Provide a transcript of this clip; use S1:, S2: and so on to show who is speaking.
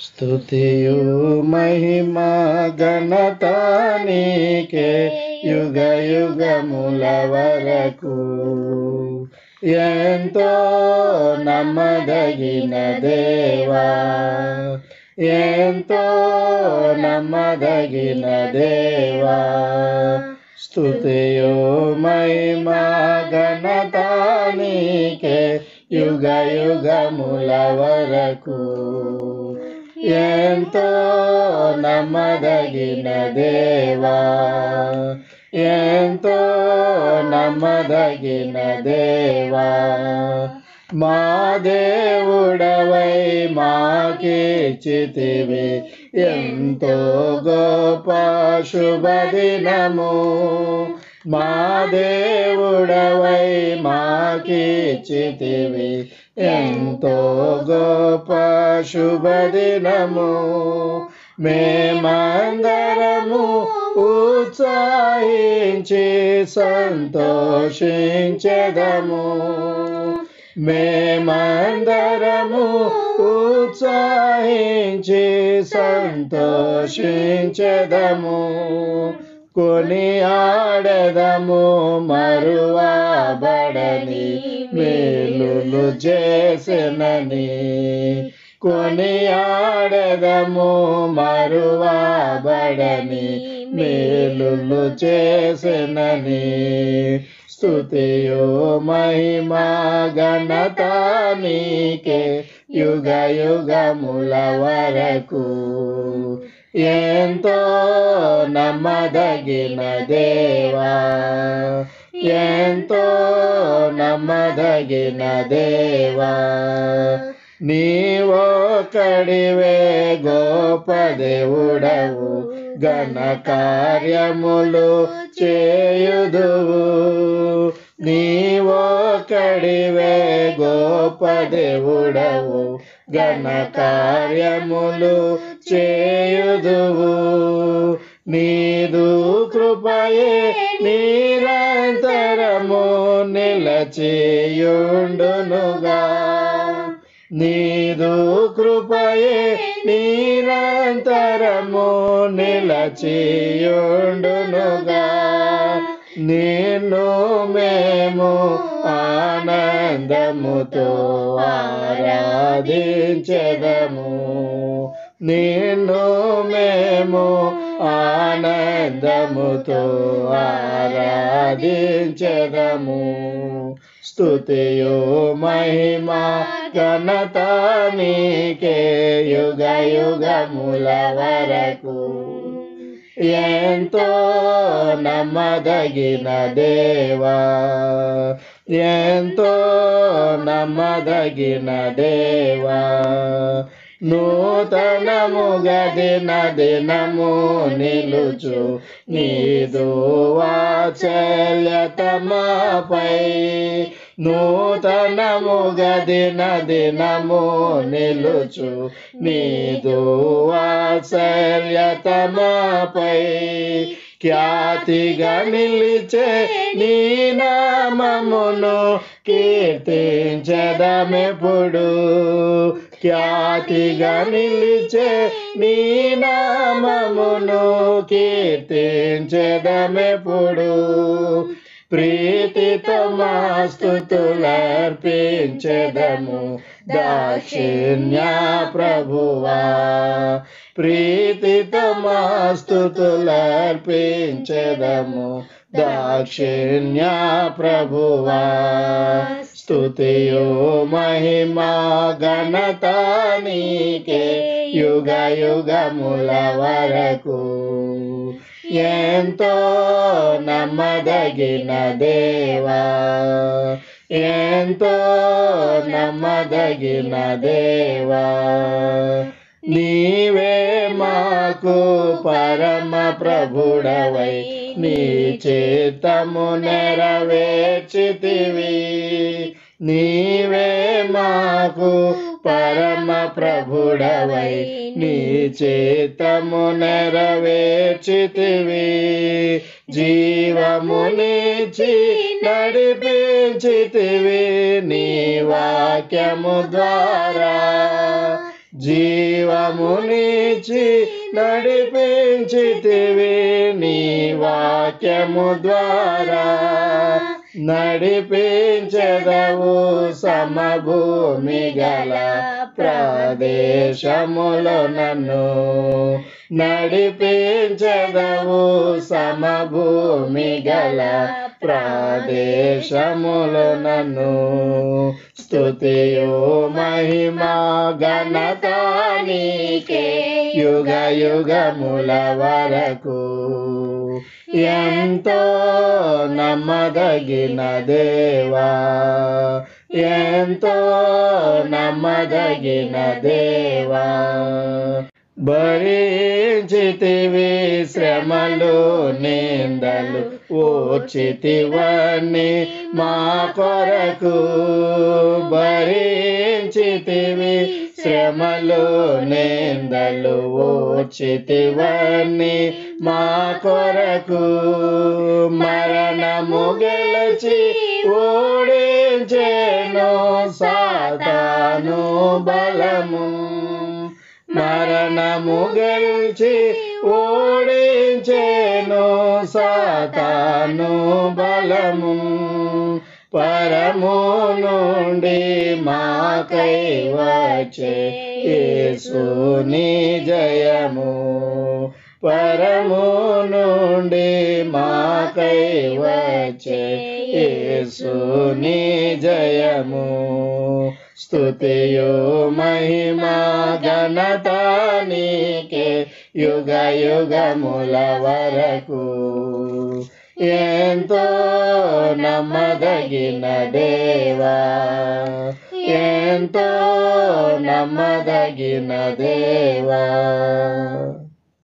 S1: స్తుతియు మహిమ ఘనత నీకే యుగ యుగముల వరకు ఎంతో నమ్మదగిన దేవా ఎంతో నమ్మదగిన దేవా స్తుతియు మహిమ ఘనత నీకే యుగ యుగముల వరకు ఎంతో నమ్మదగిన దేవా ఎంతో నమ్మదగిన దేవా మా దేవుడవై మాకిచ్చితివి ఎంతో గొప్ప శుభదినము మా దేవుడవై మాకిచ్చితివి ఎంతో గొప్ప శుభదినము మేమందరము ఉత్సాహించి సంతోషించదము మేమందరము ఉత్సాహించి సంతోషించదము కొని ఆడదము మరువబడని మేలులు చేసినని కొని ఆడదము మరువబడని మేలులు చేసినని స్తుతియో మహిమా ఘనత నీకే యుగ యుగముల వరకు ఎంతో నమ్మదగిన దేవా ఎంతో నమ్మదగిన దేవా నీవొకడివే గోప దేవుడవు ఘన కార్యములు చేయుదువు నీవొకడివే గోప దేవుడవు ఘన కార్యములు చేయుదువు నీదు కృపయే నిరంతరము నిలచేయుండునుగా నీదు కృపయే నిరంతరము నిలచియుండునుగా నిన్ను మేము ఆనందముతో ఆరాధించదము నిన్ను మేము ఆనందముతో ఆరాధించదము స్తుతియో మహిమా ఘనత నీకే యుగ యుగముల వరకు ఎంతో నమ్మదగిన దేవా ఎంతో నమ్మదగిన దేవా నూతనముగా దిన దినము నిలుచు నీదు వాచల్యతమాపై నూతనముగా దిన దినము నిలుచు నీదు వాత్సల్యతమాపై ఖ్యాతిగా నిలిచే నీ నామమును కీర్తించదమెప్పుడు ఖ్యాతిగా నిలిచే నీ నామమును కీర్తించదమెప్పుడు ప్రీతితో మాస్తుతులర్పించదము దాక్షిణ్య ప్రభువా ప్రీతితో మాస్తుతులర్పించదము దాక్షిణ్య ప్రభువా స్తుతియో మహిమా ఘనత నీకే యుగ యుగముల వరకు ఎంతో నమ్మదగిన దేవా ఎంతో నమ్మదగిన దేవా నీవే మాకు పరమ ప్రభుడవై నీ చేతము నెరవేర్చితివి నీవే మాకు పరమ ప్రభుడవై నీ చేతము నెరవేర్చితివి జీవమునిచి నడిపించితివి నీ వాక్యము ద్వారా జీవమునిచి నడిపించితివి నీ వాక్యము ద్వారా నడిపించదవు సమభూమి గల ప్రదేశములో నన్ను నడిపించదవు సమభూమి గల ప్రదేశములో నన్ను స్తుతియు మహిమా ఘనత నీకే యుగ యుగముల వరకు ఎంతో నమ్మదగిన దేవా ఎంతో నమ్మదగిన దేవా భరించితివి శ్రమలు నిందలు ఓచితివన్నీ మా కొరకు భరించితివి శ్రమలు నిందలు ఓచితివన్నీ మా కొరకు మరణము గెలిచి ఓడించేను సాతాను బలము మరణము గెలిచి ఓడించేను సాతాను బలము పరము నుండి మాకై వచ్చే యేసుని జయము పరము నుండి మాకై వచ్చే యేసుని జయము స్తుతియు మహిమా ఘనత నీకే యుగ యుగముల వరకు ఎంతో నమ్మదగిన దేవా ఎంతో నమ్మదగిన దేవా